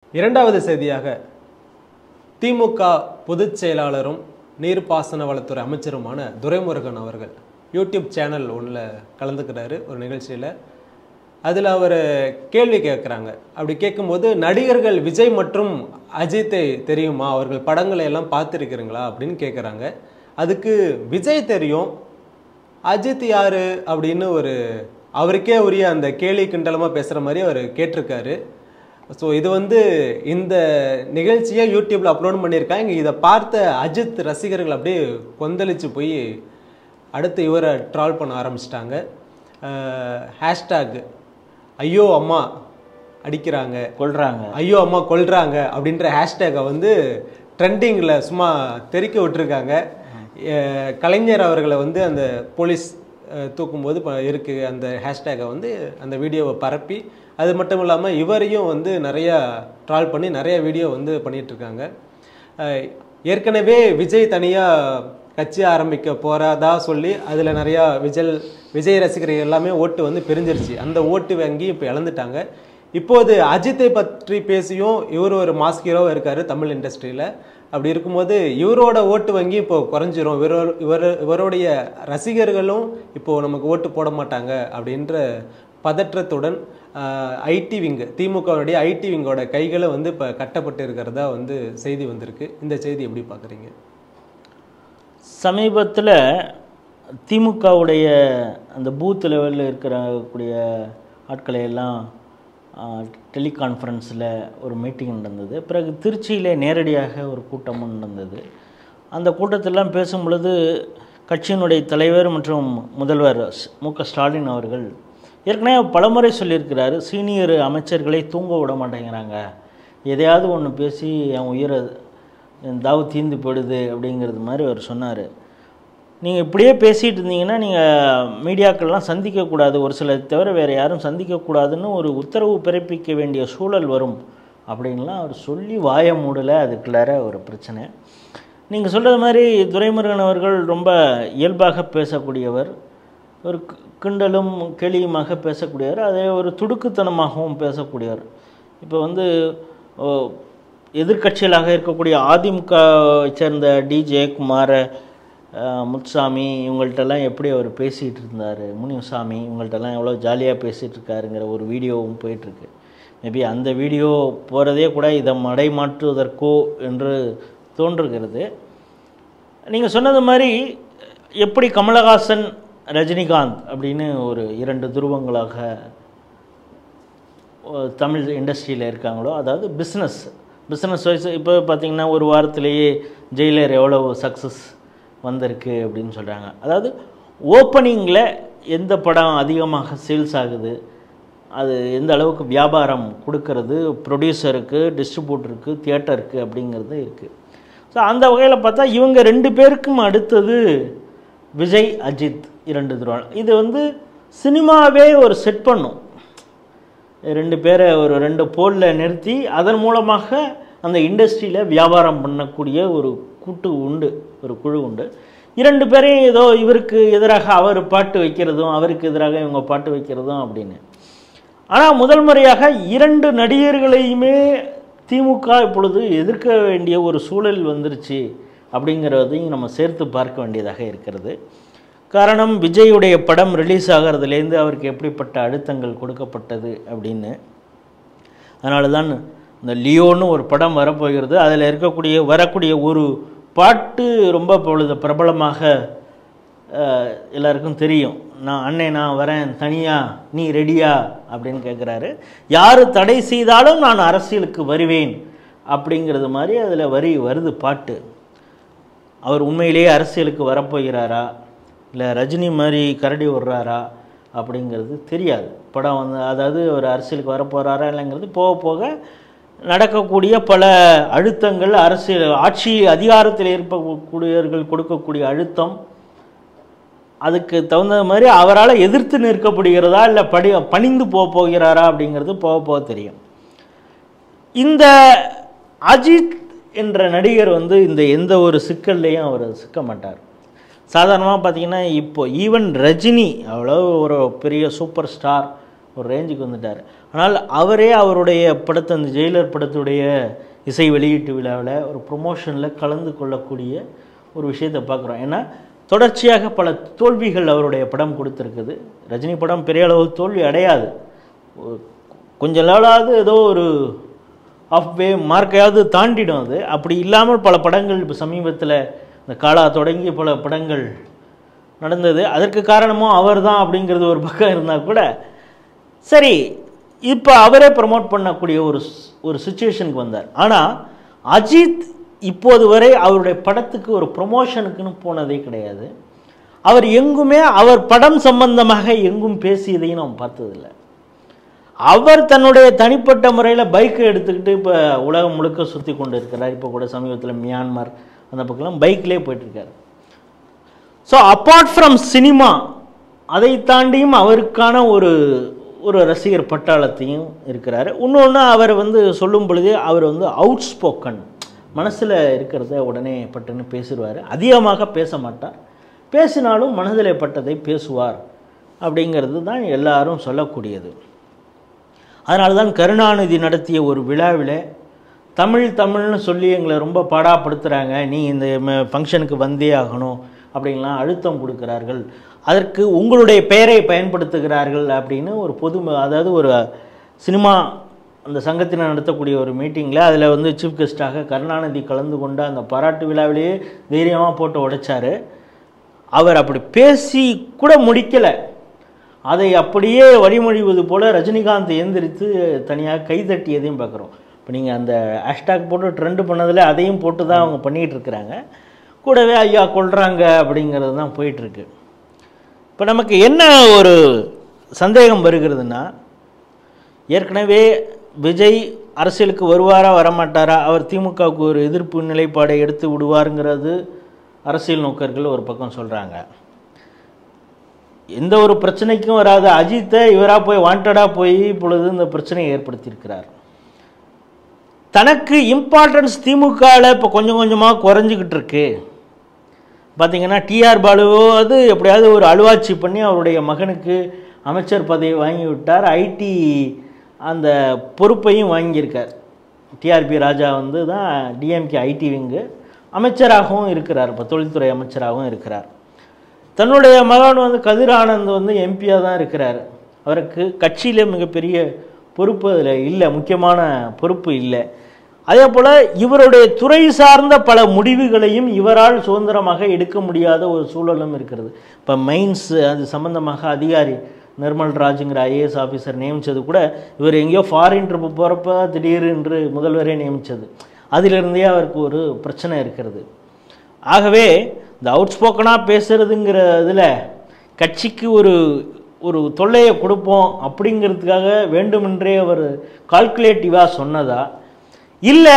இரண்டாவது செய்தியாக திமுக பொதுச் செயலாளரும் நீர்ப்பாசன வளத்துறை அமைச்சருமான துரைமுருகன் அவர்கள் யூடியூப் சேனல் ஒன்றில் கலந்துக்கிறாரு ஒரு நிகழ்ச்சியில் அதில் அவர் கேள்வி கேட்குறாங்க அப்படி கேட்கும்போது நடிகர்கள் விஜய் மற்றும் அஜித்தை தெரியுமா அவர்கள் படங்களை எல்லாம் பார்த்துருக்கிறீங்களா அப்படின்னு கேட்குறாங்க அதுக்கு விஜய் தெரியும் அஜித் யாரு அப்படின்னு ஒரு அவருக்கே உரிய அந்த கேலி கிண்டலமாக பேசுகிற மாதிரி அவர் கேட்டிருக்காரு ஸோ இது வந்து இந்த நிகழ்ச்சியை யூடியூப்ல அப்லோட் பண்ணியிருக்காங்க இதை பார்த்த அஜித் ரசிகர்கள் அப்படியே கொந்தளிச்சு போய் அடுத்து இவரை ட்ரால் பண்ண ஆரம்பிச்சிட்டாங்க ஹேஷ்டாக் ஐயோ அம்மா அடிக்கிறாங்க கொள்றாங்க ஐயோ அம்மா கொல்றாங்க அப்படின்ற ஹேஷ்டேகை வந்து ட்ரெண்டிங்கில் சும்மா தெறிக்க விட்டுருக்காங்க அஹ் கலைஞர் அவர்களை வந்து அந்த போலீஸ் அஹ், தூக்கும்போது இப்போ இருக்கு அந்த ஹேஷ்டேகை வந்து அந்த வீடியோவை பரப்பி அது மட்டும் இல்லாமல் இவரையும் வந்து நிறையா ட்ரால் பண்ணி நிறைய வீடியோ வந்து பண்ணிட்டு இருக்காங்க அஹ், ஏற்கனவே விஜய் தனியாக கட்சி ஆரம்பிக்க போறதா சொல்லி அதில் நிறையா விஜய் விஜய் ரசிகர்கள் எல்லாமே ஓட்டு வந்து பிரிஞ்சிருச்சு அந்த ஓட்டு வங்கி இப்போ இழந்துட்டாங்க இப்போது அஜித்தை பற்றி பேசியும் இவர் ஒரு மாஸ் ஹீரோவாக இருக்காரு தமிழ் இண்டஸ்ட்ரியில் அப்படி இருக்கும்போது இவரோட ஓட்டு வங்கி இப்போ குறைஞ்சிரும் இவரோ இவர் இவருடைய ரசிகர்களும் இப்போ நமக்கு ஓட்டு போட மாட்டாங்க அப்படின்ற பதற்றத்துடன் ஐடி விங் திமுகவுடைய ஐடி விங்கோட கைகளை வந்து இப்போ கட்டப்பட்டு இருக்கிறதா வந்து செய்தி வந்திருக்கு இந்த செய்தி எப்படி பார்க்குறீங்க சமீபத்தில் திமுகவுடைய அந்த பூத் லெவலில் இருக்கிறக்கூடிய ஆட்களை எல்லாம் டெலிகான்ஃபரன்ஸில் ஒரு மீட்டிங் நடந்தது பிறகு திருச்சியில் நேரடியாக ஒரு கூட்டமும் நடந்தது அந்த கூட்டத்திலாம் பேசும் பொழுது கட்சியினுடைய தலைவர் மற்றும் முதல்வர் ஸ்- மு க ஸ்டாலின் அவர்கள் ஏற்கனவே பலமுறை சொல்லியிருக்கிறாரு சீனியர் அமைச்சர்களை தூங்க விட மாட்டேங்கிறாங்க எதையாவது ஒன்று பேசி என் உயிரை என் தாவு தீந்து போயிடுது அப்படிங்கிறது மாதிரி அவர் சொன்னார் நீங்கள் இப்படியே பேசிகிட்டு இருந்தீங்கன்னா நீங்கள் மீடியாக்கள்லாம் சந்திக்கக்கூடாது ஒரு சிலர் தவிர வேறு யாரும் சந்திக்கக்கூடாதுன்னு ஒரு உத்தரவு பிறப்பிக்க வேண்டிய சூழல் வரும் அப்படின்லாம் அவர் சொல்லி வாய மூடலை அதுக்குள்ளார ஒரு பிரச்சனை நீங்கள் சொல்கிறது மாதிரி துரைமுருகன் அவர்கள் ரொம்ப இயல்பாக பேசக்கூடியவர் ஒரு கி- கிண்டலும் கேலியுமாக பேசக்கூடியவர் அதே ஒரு துடுக்குத்தனமாகவும் பேசக்கூடியவர் இப்போ வந்து ஓ, எதிர்க்கட்சிகளாக இருக்கக்கூடிய அதிமுகவை சேர்ந்த டி ஜெயக்குமார் அஹ், முத்துசாமி இவங்கள்ட்டெல்லாம் எப்படி அவர் பேசிகிட்டு இருந்தார் முனியசாமி இவங்கள்ட்டெல்லாம் எவ்வளோ ஜாலியாக பேசிகிட்டு இருக்காருங்கிற ஒரு வீடியோவும் போயிட்டுருக்கு மேபி அந்த வீடியோ போகிறதே கூட இதை மடைமாற்றுவதற்கோ என்று தோன்றுகிறது நீங்கள் சொன்னது மாதிரி எப்படி கமலஹாசன் ரஜினிகாந்த் அப்படின்னு ஒரு இரண்டு துருவங்களாக அஹ், தமிழ் இண்டஸ்ட்ரியில் இருக்காங்களோ அதாவது பிஸ்னஸ் பிஸ்னஸ் வைஸ் இப்போ பார்த்தீங்கன்னா ஒரு வாரத்திலேயே ஜெயிலர் எவ்வளோ சக்ஸஸ் வந்திருக்கு அப்படின்னு சொல்கிறாங்க அதாவது ஓப்பனிங்கில் எந்த படம் அதிகமாக சேல்ஸ் ஆகுது அது எந்த அளவுக்கு வியாபாரம் கொடுக்கறது ப்ரொடியூசருக்கு டிஸ்ட்ரிபியூட்டருக்கு தியேட்டருக்கு அப்படிங்கிறது இருக்குது ஸோ அந்த வகையில் பார்த்தா இவங்க ரெண்டு பேருக்கும் அடுத்தது விஜய் அஜித் இரண்டு துருவம் இது வந்து சினிமாவே ஒரு செட் பண்ணும் ரெண்டு பேரை ஒரு ரெண்டு போலில் நிறுத்தி அதன் மூலமாக அந்த இண்டஸ்ட்ரியில் வியாபாரம் பண்ணக்கூடிய ஒரு கூட்டு உண்டு ஒரு குழு உண்டு இரண்டு பேரையும் ஏதோ இவருக்கு எதிராக அவர் பாட்டு வைக்கிறதும் அவருக்கு எதிராக இவங்க பாட்டு வைக்கிறதும் அப்படின்னு ஆனால் முதல் முறையாக இரண்டு நடிகர்களையுமே திமுக இப்பொழுது எதிர்க்க வேண்டிய ஒரு சூழல் வந்துருச்சு அப்படிங்கிறதையும் நம்ம சேர்த்து பார்க்க வேண்டியதாக இருக்கிறது காரணம் விஜயுடைய படம் ரிலீஸ் ஆகிறதுலேருந்து அவருக்கு எப்படிப்பட்ட அழுத்தங்கள் கொடுக்கப்பட்டது அப்படின்னு அதனால தான் இந்த லியோன்னு ஒரு படம் வரப்போகிறது அதில் இருக்கக்கூடிய வரக்கூடிய ஒரு பாட்டு ரொம்ப பொழுது பிரபலமாக அஹ், எல்லாருக்கும் தெரியும் நான் அண்ணே நான் வரேன் தனியா நீ ரெடியா அப்படின்னு கேட்குறாரு யார் தடை செய்தாலும் நான் அரசியலுக்கு வருவேன் அப்படிங்கிறது மாதிரி அதில் வரி வருது பாட்டு அவர் உண்மையிலேயே அரசியலுக்கு வரப்போகிறாரா இல்லை ரஜினி மாதிரி கரடி விடுறாரா அப்படிங்கிறது தெரியாது படம் வந்து அதாவது அவர் அரசியலுக்கு வரப்போகிறாரா இல்லைங்கிறது போக போக நடக்கக்கூடிய பல அழுத்தங்கள் அரசியல் ஆட்சி அதிகாரத்தில் இருக்கக்கூடியவர்கள் கொடுக்கக்கூடிய அழுத்தம் அதுக்கு தகுந்த மாதிரி அவரால் எதிர்த்து நிற்கப்படுகிறதா இல்லை படி பணிந்து போக போகிறாரா அப்படிங்கிறது போக போக தெரியும் இந்த அஜித் என்ற நடிகர் வந்து இந்த எந்த ஒரு சிக்கல்லையும் அவர் சிக்க மாட்டார் சாதாரணமாக பார்த்தீங்கன்னா இப்போ ஈவன் ரஜினி அவ்வளோ ஒரு பெரிய சூப்பர் ஸ்டார் ஒரு ரேஞ்சுக்கு வந்துட்டார் ஆனால் அவரே அவருடைய படத்தை அந்த ஜெயிலர் படத்துடைய இசை வெளியீட்டு விழாவில் ஒரு ப்ரொமோஷனில் கலந்து கொள்ளக்கூடிய ஒரு விஷயத்தை பார்க்குறோம் ஏன்னா தொடர்ச்சியாக பல தோல்விகள் அவருடைய படம் கொடுத்துருக்குது ரஜினி படம் பெரிய அளவு தோல்வி அடையாது ஒரு- கொஞ்ச நாளாவது ஏதோ ஒரு ஆஃப் வே மார்க்கையாவது தாண்டிடும் அது அப்படி இல்லாமல் பல படங்கள் இப்போ சமீபத்தில் இந்த காலா தொடங்கி பல படங்கள் நடந்தது அதற்கு காரணமும் அவர் தான் அப்படிங்கிறது ஒரு பக்கம் இருந்தால் கூட சரி இப்போ அவரே ப்ரமோட் பண்ணக்கூடிய ஒரு ஸ்- ஒரு சுச்சுவேஷனுக்கு வந்தார் ஆனால் அஜித் இப்போது வரை அவருடைய படத்துக்கு ஒரு ப்ரொமோஷனுக்குன்னு போனதே கிடையாது அவர் எங்குமே அவர் படம் சம்பந்தமாக எங்கும் பேசியதையும் நாம் பார்த்ததில்லை அவர் தன்னுடைய தனிப்பட்ட முறையில் பைக்கை எடுத்துக்கிட்டு இப்போ உலகம் முழுக்க சுற்றி கொண்டு இருக்கிறார் இப்போ கூட சமீபத்தில் மியான்மர் அந்த பக்கம்லாம் பைக்லேயே போயிட்டுருக்காரு ஸோ அப்பார்ட் ஃப்ரம் சினிமா அதை தாண்டியும் அவருக்கான ஒரு ஒரு ரசிகர் பட்டாளத்தையும் இருக்கிறாரு இன்னொன்று அவர் வந்து சொல்லும் பொழுதே அவர் வந்து அவுட் ஸ்போக்கன் மனசில் இருக்கிறத உடனே பட்டுன்னு பேசிடுவார் அதிகமாக பேச மாட்டார் பேசினாலும் மனதில் பட்டதை பேசுவார் அப்படிங்கிறது தான் எல்லாரும் சொல்லக்கூடியது அதனால தான் கருணாநிதி நடத்திய ஒரு விழாவில் தமிழ் தமிழ்னு சொல்லி எங்களை ரொம்ப பாடாப்படுத்துகிறாங்க நீ இந்த ஃபங்க்ஷனுக்கு வந்தே ஆகணும் அப்படின்லாம் அழுத்தம் கொடுக்கிறார்கள் அதற்கு உங்களுடைய பெயரை பயன்படுத்துகிறார்கள் அப்படின்னு ஒரு பொது அதாவது ஒரு சினிமா அந்த சங்கத்தினர் நடத்தக்கூடிய ஒரு மீட்டிங்கில் அதில் வந்து சீஃப் கெஸ்ட்டாக கருணாநிதி கலந்து கொண்ட அந்த பாராட்டு விழாவிலேயே தைரியமாக போட்டு உடைச்சாரு அவர் அப்படி பேசி கூட முடிக்கலை அதை அப்படியே வழிமொழிவது போல ரஜினிகாந்த் எந்திரித்து தனியாக கைதட்டியதையும் பார்க்குறோம் இப்போ நீங்கள் அந்த ஹேஷ்டாக் போட்டு ட்ரெண்ட் பண்ணதில் அதையும் போட்டு தான் அவங்க பண்ணிகிட்டு இருக்கிறாங்க கூடவே ஐயா கொள்றாங்க அப்படிங்கிறது தான் போயிட்டுருக்கு இப்போ நமக்கு என்ன ஒரு சந்தேகம் வருகிறதுனா ஏற்கனவே விஜய் அரசியலுக்கு வருவாரா வரமாட்டாரா அவர் திமுகவுக்கு ஒரு எதிர்ப்பு நிலைப்பாடை எடுத்து விடுவாருங்கிறது அரசியல் நோக்கர்கள் ஒரு பக்கம் சொல்கிறாங்க எந்த ஒரு பிரச்சனைக்கும் வராத அஜித்தை இவராக போய் வாண்டடாக போய் இப்பொழுது இந்த பிரச்சனையை ஏற்படுத்தியிருக்கிறார் தனக்கு இம்பார்ட்டன்ஸ் திமுகவில் இப்போ கொஞ்சம் கொஞ்சமாக குறைஞ்சிக்கிட்டு இருக்கு பார்த்தீங்கன்னா டிஆர் பாலுவோ அது எப்படியாவது ஒரு அழுவாட்சி பண்ணி அவருடைய மகனுக்கு அமைச்சர் பதவி வாங்கி விட்டார் ஐடி அந்த பொறுப்பையும் வாங்கியிருக்கார் டிஆர்பி ராஜா வந்து தான் டிஎம்கே ஐடி விங்கு அமைச்சராகவும் இருக்கிறார் இப்போ தொழில்துறை அமைச்சராகவும் இருக்கிறார் தன்னுடைய மகன் வந்து கதிர் ஆனந்த் வந்து எம்பியாக தான் இருக்கிறார் அவருக்கு கட்சியில் மிகப்பெரிய பொறுப்பு அதில் இல்லை முக்கியமான பொறுப்பு இல்லை அதே போல் இவருடைய துறை சார்ந்த பல முடிவுகளையும் இவரால் சுதந்திரமாக எடுக்க முடியாத ஒரு சூழலும் இருக்கிறது இப்போ மைன்ஸ் அது சம்பந்தமாக அதிகாரி நிர்மல் ராஜுங்கிற ஐஏஎஸ் ஆஃபீஸர் நியமித்தது கூட இவர் எங்கேயோ ஃபாரின் ட்ரிப்பு போகிறப்ப திடீரென்று முதல்வரே நியமித்தது அதிலிருந்தே அவருக்கு ஒரு பிரச்சனை இருக்கிறது ஆகவே இந்த அவுட் ஸ்போக்கனாக பேசுகிறதுங்கிற இதில் கட்சிக்கு ஒரு ஒரு தொல்லையை கொடுப்போம் அப்படிங்கிறதுக்காக வேண்டுமென்றே அவர் கால்குலேட்டிவாக சொன்னதா இல்லை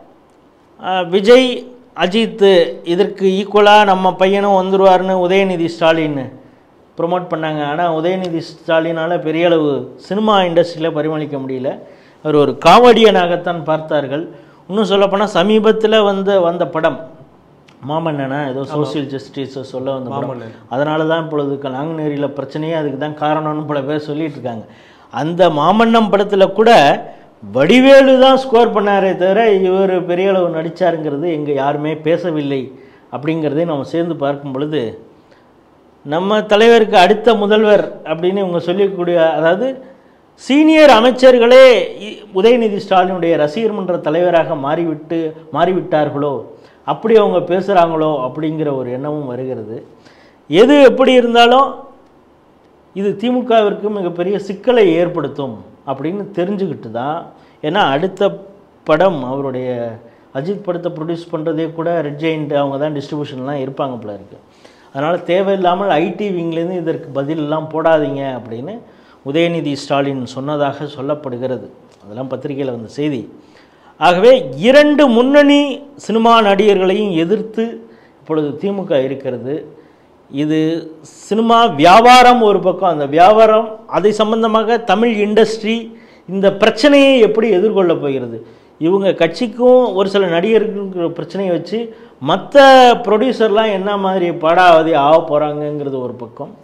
விஜய் அஜித் இதற்கு ஈக்குவலாக நம்ம பையனும் வந்துருவாருன்னு உதயநிதி ஸ்டாலின் ப்ரொமோட் பண்ணாங்க ஆனால் உதயநிதி ஸ்டாலினால் பெரிய அளவு சினிமா இண்டஸ்ட்ரியில் பரிமளிக்க முடியல அவர் ஒரு காமெடியனாகத்தான் பார்த்தார்கள் இன்னும் சொல்லப்போனால் சமீபத்தில் வந்த வந்த படம் மாமன்னனா ஏதோ சோசியல் ஜஸ்டிஸ் சொல்ல வந்த படம் மாமன்னன். அதனால தான் இப்பொழுது க- நாங்குநேரியில் பிரச்சனையே அதுக்கு தான் காரணம்னு பல பேர் சொல்லிட்டு இருக்காங்க அந்த மாமன்னம் படத்தில் கூட வடிவேலு தான் ஸ்கோர் பண்ணாரே தவிர இவர் பெரிய அளவு நடிச்சாருங்கிறது எங்கே யாருமே பேசவில்லை அப்படிங்கிறதை நம்ம சேர்ந்து பார்க்கும் பொழுது நம்ம தலைவருக்கு அடுத்த முதல்வர் அப்படின்னு இவங்க சொல்லக்கூடிய அதாவது சீனியர் அமைச்சர்களே இ- உதயநிதி ஸ்டாலினுடைய ரசிகர் மன்ற தலைவராக மாறிவிட்டு மாறிவிட்டார்களோ அப்படி அவங்க பேசுகிறாங்களோ அப்படிங்கிற ஒரு எண்ணமும் வருகிறது எது எப்படி இருந்தாலும் இது திமுகவிற்கு மிகப்பெரிய சிக்கலை ஏற்படுத்தும் அப்படின்னு தெரிஞ்சுக்கிட்டு தான் ஏன்னா அடுத்த படம் அவருடைய அஜித் படத்தை ப்ரொடியூஸ் பண்ணுறதே கூட ரெட் ஜெயிண்ட் அவங்க தான் டிஸ்ட்ரிபியூஷன்லாம் இருப்பாங்க போல இருக்குது அதனால் தேவையில்லாமல் ஐடி விங்லேருந்து இதற்கு பதிலெல்லாம் போடாதீங்க அப்படின்னு உதயநிதி ஸ்டாலின் சொன்னதாக சொல்லப்படுகிறது அதெல்லாம் பத்திரிகையில் வந்த செய்தி ஆகவே இரண்டு முன்னணி சினிமா நடிகர்களையும் எதிர்த்து இப்பொழுது திமுக இருக்கிறது இது சினிமா வியாபாரம் ஒரு பக்கம் அந்த வியாபாரம் அதை சம்பந்தமாக தமிழ் இண்டஸ்ட்ரி இந்த பிரச்சனையை எப்படி எதிர்கொள்ள போகிறது இவங்க கட்சிக்கும் ஒரு சில நடிகர்களுக்கு பிரச்சனையை வச்சு மற்ற ப்ரொடியூசர்லாம் என்ன மாதிரி பாடாவதி ஆக போகிறாங்கங்கிறது ஒரு பக்கம்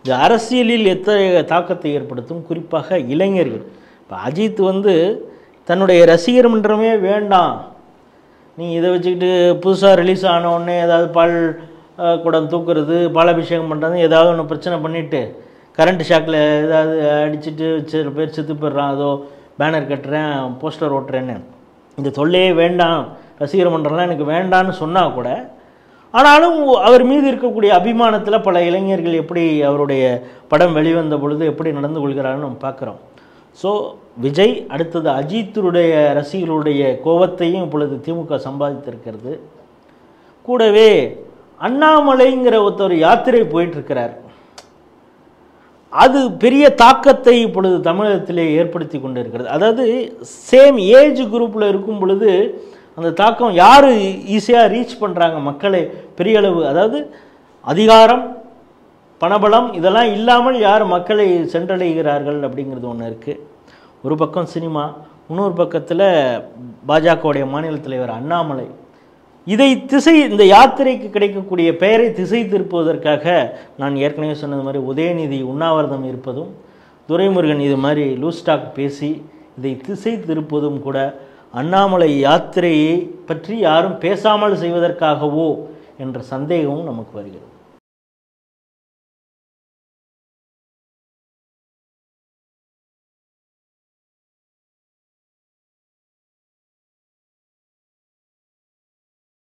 இது அரசியலில் எத்தகைய தாக்கத்தை ஏற்படுத்தும் குறிப்பாக இளைஞர்கள் இப்போ அஜித் வந்து தன்னுடைய ரசிகர் மன்றமே வேண்டாம் நீ இதை வச்சுக்கிட்டு புதுசாக ரிலீஸ் ஆன உடனே ஏதாவது பால் அஹ், குடம் தூக்குறது பாலாபிஷேகம் பண்ணுறது ஏதாவது ஒன்று பிரச்சனை பண்ணிவிட்டு கரண்ட் ஷாக்கில் ஏதாவது அடிச்சுட்டு சில பேர் செத்து போயிடுறான் அதோ பேனர் கட்டுறேன் போஸ்டர் ஓட்டுறேன்னு இந்த தொல்லையே வேண்டாம் ரசிகர் மன்றம்லாம் எனக்கு வேண்டான்னு சொன்னால் கூட ஆனாலும் அவர் மீது இருக்கக்கூடிய அபிமானத்தில் பல இளைஞர்கள் எப்படி அவருடைய படம் வெளிவந்த பொழுது எப்படி நடந்து கொள்கிறாருன்னு நம்ம பார்க்குறோம் ஸோ விஜய் அடுத்தது அஜித்துடைய ரசிகர்களுடைய கோபத்தையும் இப்பொழுது திமுக சம்பாதித்திருக்கிறது கூடவே அண்ணாமலைங்கிற ஒருத்தர் யாத்திரை போயிட்டு இருக்கிறார் அது பெரிய தாக்கத்தை இப்பொழுது தமிழகத்திலே ஏற்படுத்தி கொண்டு இருக்கிறது அதாவது சேம் ஏஜ் குரூப்பில் இருக்கும் பொழுது அந்த தாக்கம் யார் ஈஸியாக ரீச் பண்ணுறாங்க மக்களை பெரிய அளவு அதாவது அதிகாரம் பணபலம் இதெல்லாம் இல்லாமல் யார் மக்களை சென்றடைகிறார்கள் அப்படிங்கிறது ஒன்று இருக்குது ஒரு பக்கம் சினிமா இன்னொரு பக்கத்தில் பாஜகவுடைய மாநில தலைவர் அண்ணாமலை இதை திசை இந்த யாத்திரைக்கு கிடைக்கக்கூடிய பெயரை திசை திருப்புவதற்காக நான் ஏற்கனவே சொன்னது மாதிரி உதயநிதி உண்ணாவிரதம் இருப்பதும் துரைமுருகன் இது மாதிரி லூஸ் டாக் பேசி இதை திசை திருப்புவதும் கூட அண்ணாமலை யாத்திரையை பற்றி யாரும் பேசாமல் செய்வதற்காகவோ என்ற சந்தேகமும் நமக்கு வருகிறது